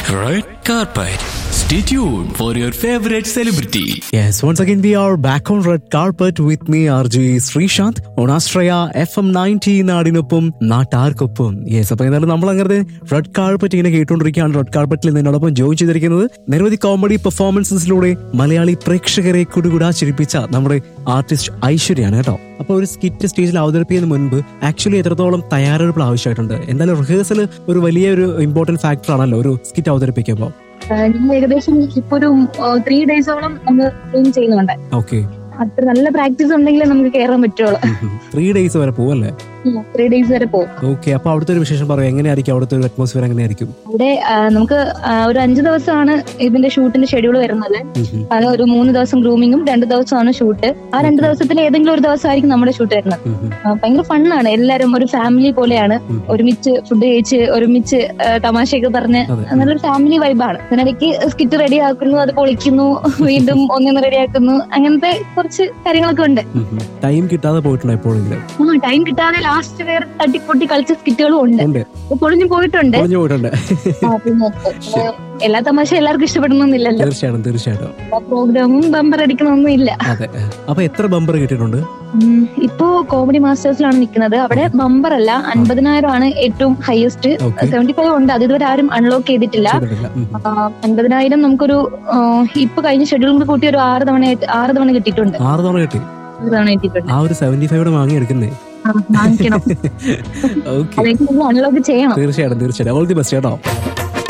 Red carpet. Stay tuned for your favorite celebrity. Yes, once again we are back on red carpet with me RJ Sreesanth on Astraya FM 90 നാടിനൊപ്പം നാട്ടാർക്കൊപ്പം yes അപ്പൊ എന്തായാലും നമ്മൾ അങ്ങനെ red carpet ഇങ്ങനെ കേട്ടുകൊണ്ടിരിക്കുകയാണ് red കാർപ്പറ്റിൽ നിന്നോടൊപ്പം join ചെയ്തിരിക്കുന്നത് നിരവധി കോമഡി പെർഫോമൻസസിലൂടെ മലയാളി പ്രേക്ഷകരെ കുടുകുടാ ചിരിപ്പിച്ച നമ്മുടെ ആർട്ടിസ്റ്റ് ഐശ്വര്യാണ് കേട്ടോ അപ്പൊ ഒരു സ്കിറ്റ് സ്റ്റേജിൽ അവതരിപ്പിക്കുന്നതിന് മുൻപ് ആക്ച്വലി എത്രത്തോളം തയ്യാറെടുപ്പ് ആവശ്യമായിട്ടുണ്ട് എന്തായാലും റിഹേഴ്സൽ ഒരു വലിയ ഒരു ഇമ്പോർട്ടന്റ് ഫാക്ടർ ആണല്ലോ ഒരു സ്കിറ്റ് അവതരിപ്പിക്കുമ്പോൾ ഞങ്ങൾ ഏകദേശം ഇപ്പൊ ഒരു ത്രീ ഡേയ്സോളം നമ്മൾ ട്രെയിൻ ചെയ്യുന്നുണ്ട് ഓക്കെ അത്ര നല്ല പ്രാക്ടീസ് ഉണ്ടെങ്കിലേ നമുക്ക് കയറാൻ പറ്റുള്ളൂ ത്രീ ഡേയ്സ് വരെ പോവല്ലേ ത്രീ ഡേയ്സ് വരെ പോകും ഓക്കെ അപ്പൊ അവിടുത്തെ ഒരു വിശേഷം പറയാം എങ്ങനെയായിരിക്കും അവിടുത്തെ ഒരു അറ്റ്മോസ്ഫിയർ എങ്ങനെയായിരിക്കും അവിടെ ആ, നമുക്ക് ആ, ഒരു അഞ്ചു ദിവസമാണ് ഇതിന്റെ ഷൂട്ടിന്റെ ഷെഡ്യൂൾ വരുന്നത് അത് ഒരു മൂന്ന് ദിവസം ഗ്രൂമിങ്ങും രണ്ട് ദിവസമാണ് ഷൂട്ട് ആ രണ്ട് ദിവസത്തിൽ ഏതെങ്കിലും ഒരു ദിവസമായിരിക്കും നമ്മുടെ ഷൂട്ട് വരുന്നത് ആ, ഭയങ്കര ഫണ്ണാണ് എല്ലാരും ഒരു ഫാമിലി പോലെയാണ് ഒരുമിച്ച് ഫുഡ് കഴിച്ച് ഒരുമിച്ച് ആ, തമാശയൊക്കെ പറഞ്ഞ് അതെ. നല്ലൊരു ഫാമിലി വൈബാണ് അതിനിടയ്ക്ക് സ്കിറ്റ് റെഡി ആക്കുന്നു അത് പൊളിക്കുന്നു വീണ്ടും ഒന്നിന്ന് റെഡി ആക്കുന്നു അങ്ങനത്തെ കുറച്ച് കാര്യങ്ങളൊക്കെ ഉണ്ട് ടൈം കിട്ടാതെ പോയിട്ടുണ്ടോ എപ്പോഴെങ്കിലും ആ ടൈം കിട്ടാതെ ലാസ്റ്റ് വേറെ തട്ടിപ്പൊട്ടി കളിച്ച സ്കിറ്റുകളും ഉണ്ട് ഉണ്ട് അപ്പൊ പൊളിഞ്ഞു പോയിട്ടുണ്ട് കുറഞ്ഞു പോയിട്ടുണ്ട് ആ, പിന്നെ ഏ, എല്ലാ തമാശ എല്ലാവർക്കും ഇഷ്ടപ്പെടണമെന്നില്ലല്ലോ തീർച്ചയായിട്ടും തീർച്ചയായിട്ടും എല്ലാ പ്രോഗ്രാമും ബമ്പർ അടിക്കണമൊന്നും ഇല്ല അതെ അപ്പൊ എത്ര ബമ്പർ കിട്ടിയിട്ടുണ്ട് ഉം, ഇപ്പോ കോമഡി മാസ്റ്റേഴ്സിലാണ് നിൽക്കുന്നത് അവിടെ ബമ്പർ അല്ല അൻപതിനായിരം ആണ് ഏറ്റവും ഹയസ്റ്റ് Okay. സെവന്റി ഫൈവ് ഉണ്ട് അത് ഇതുവരെ ആരും അൺലോക്ക് ചെയ്തിട്ടില്ല ചെയ്തിട്ടില്ല ഉം. ആ, അൻപതിനായിരം നമുക്കൊരു ആ, ഇപ്പൊ കഴിഞ്ഞ ഷെഡ്യൂൾ കൂടി കൂട്ടി ഒരു ആറ് തവണ ആറ് തവണ കിട്ടിയിട്ടുണ്ട് ആറ് തവണ കിട്ടി ആറ് തവണ കിട്ടിയിട്ടുണ്ട് ആ ഒരു സെവന്റി ഫൈവ് വാങ്ങി എടുക്കുന്നേ ആ, വാങ്ങിക്കണം ഓക്കെ അതെങ്കിലും അൺലോക്ക് ചെയ്യണം തീർച്ചയായിട്ടും തീർച്ചയായിട്ടും ഓൾ ദി ബെസ്റ്റ് കേട്ടോ